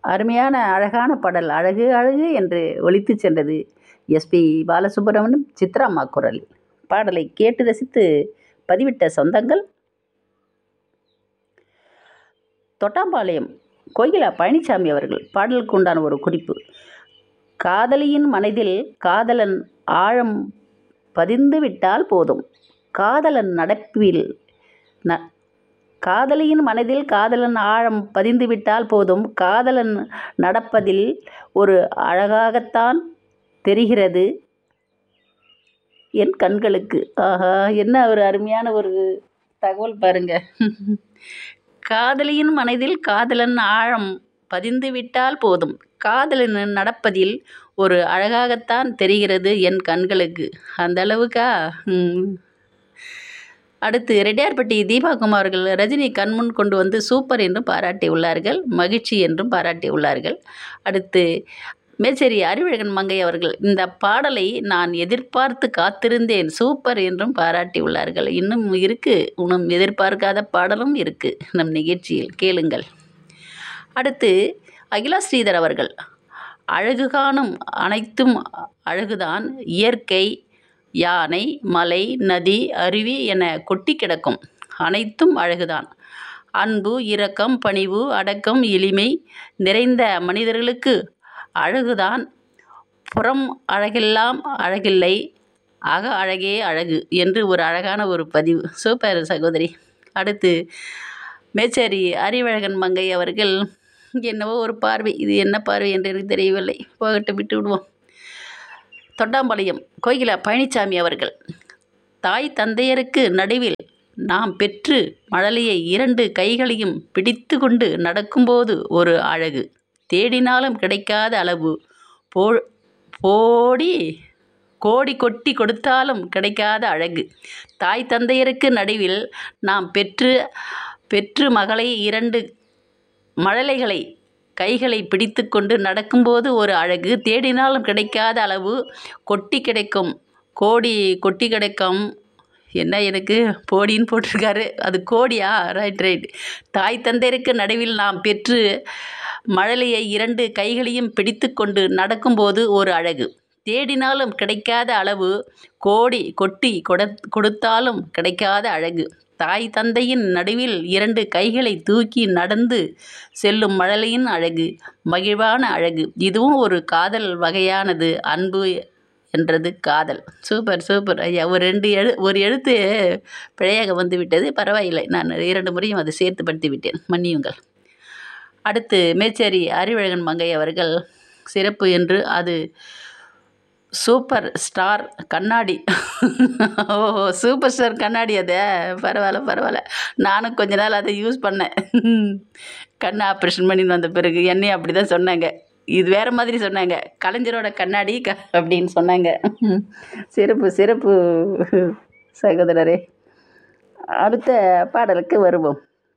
அருமையான அழகான பாடல் அழகு அழகு என்று ஒலித்துச் சென்றது எஸ்பி பாலசுப்ரமணியம் சித்ராம்மா குரலில் பாடலை கேட்டு ரசித்து பதிவிட்ட சொந்தங்கள் தொட்டாம்பாளையம் கோகிலா பழனிசாமி அவர்கள் பாடலுக்கு உண்டான ஒரு குறிப்பு காதலியின் மனதில் காதலன் ஆழம் பதிந்து விட்டால் போதும் காதலன் நடப்பில் ந காதலியின் மனதில் காதலன் ஆழம் பதிந்து விட்டால் போதும் காதலன் நடப்பதில் ஒரு அழகாகத்தான் தெரிகிறது என் கண்களுக்கு ஆஹா என்ன ஒரு அருமையான ஒரு தகவல் பாருங்க காதலியின் மனதில் காதலன் ஆழம் பதிந்து விட்டால் போதும் காதலன் நடப்பதில் ஒரு அழகாகத்தான் தெரிகிறது என் கண்களுக்கு அந்த அளவுக்கா ம். அடுத்து ரெட்டியார்பட்டி தீபா குமார் அவர்கள் ரஜினி கண்முன் கொண்டு வந்து சூப்பர் என்றும் பாராட்டி உள்ளார்கள் மகிழ்ச்சி என்றும் பாராட்டி உள்ளார்கள் அடுத்து மேச்சேரி அறிவழகன் மங்கை அவர்கள் இந்த பாடலை நான் எதிர்பார்த்து காத்திருந்தேன் சூப்பர் என்றும் பாராட்டி உள்ளார்கள் இன்னும் இருக்கு இன்னும் எதிர்பார்க்காத பாடலும் இருக்கு நம் நிகழ்ச்சியில் கேளுங்கள் அடுத்து அகிலா ஸ்ரீதர் அவர்கள் அழகு காணும் அனைத்தும் அழகுதான் இயற்கை யானை மலை நதி அருவி என கொட்டி கிடக்கும் அனைத்தும் அழகுதான் அன்பு இரக்கம் பணிவு அடக்கம் எளிமை நிறைந்த மனிதர்களுக்கு அழகுதான் புறம் அழகெல்லாம் அழகில்லை அக அழகே அழகு என்று ஒரு அழகான ஒரு பதிவு சூப்பர் சகோதரி அடுத்து மேச்சேரி அறிவழகன் மங்கை அவர்கள் என்னவோ ஒரு பார்வை இது என்ன பார்வை என்று எனக்கு தெரியவில்லை போகட்டும் விட்டு விடுவோம் தொட்டாம்பாளையம் கோகிலா பழனிசாமி அவர்கள் தாய் தந்தையருக்கு நடுவில் நாம் பெற்று மழலையை இரண்டு கைகளையும் பிடித்து கொண்டு நடக்கும்போது ஒரு அழகு தேடினாலும் கிடைக்காத அளவு போ போடி கோடி கொட்டி கொடுத்தாலும் கிடைக்காத அழகு தாய் தந்தையருக்கு நடுவில் நாம் பெற்று பெற்று மகளை இரண்டு மழலைகளை கைகளை பிடித்து கொண்டு நடக்கும்போது ஒரு அழகு தேடினாலும் கிடைக்காத அளவு கொட்டி கிடைக்கும் கோடி கொட்டி கிடைக்கும் என்ன எனக்கு போடின்னு போட்டிருக்காரு அது கோடியா ரைட் ரைட் தாய் தந்தையருக்கு நடுவில் நாம் பெற்று மழலையை இரண்டு கைகளையும் பிடித்து கொண்டு நடக்கும்போது ஒரு அழகு தேடினாலும் கிடைக்காத அளவு கோடி கொட்டி கொட கொடுத்தாலும் கிடைக்காத அழகு தாய் தந்தையின் நடுவில் இரண்டு கைகளை தூக்கி நடந்து செல்லும் மழலையின் அழகு மகிழ்வான அழகு இதுவும் ஒரு காதல் வகையானது அன்பு என்றது காதல் சூப்பர் சூப்பர் ஐயா ஒரு ரெண்டு எழு ஒரு எழுத்து பிழையாக வந்து விட்டது பரவாயில்லை நான் இரண்டு முறையும் அதை சேர்த்து படுத்தி விட்டேன் மன்னியுங்கள் அடுத்து மேச்சேரி அறிவழகன் மங்கை அவர்கள் சிறப்பு என்று அது சூப்பர் ஸ்டார் கண்ணாடி ஓ சூப்பர் ஸ்டார் கண்ணாடி அது பரவாயில்ல பரவாயில்ல நானும் கொஞ்ச நாள் அதை யூஸ் பண்ணேன் கண் ஆப்ரேஷன் பண்ணின்னு வந்த பிறகு என்னையும் அப்படி தான் சொன்னாங்க இது வேறு மாதிரி சொன்னாங்க கலைஞரோட கண்ணாடி க அப்படின்னு சொன்னாங்க சிறப்பு சிறப்பு சகோதரரே அடுத்த பாடலுக்கு வருவோம்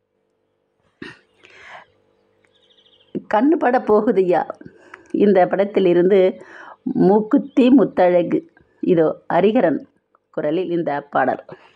கண்ணு பட போகுதையா இந்த படத்திலிருந்து மூக்குத்தி முத்தழகு இதோ ஹரிஹரன் குரலில் இந்த பாடல்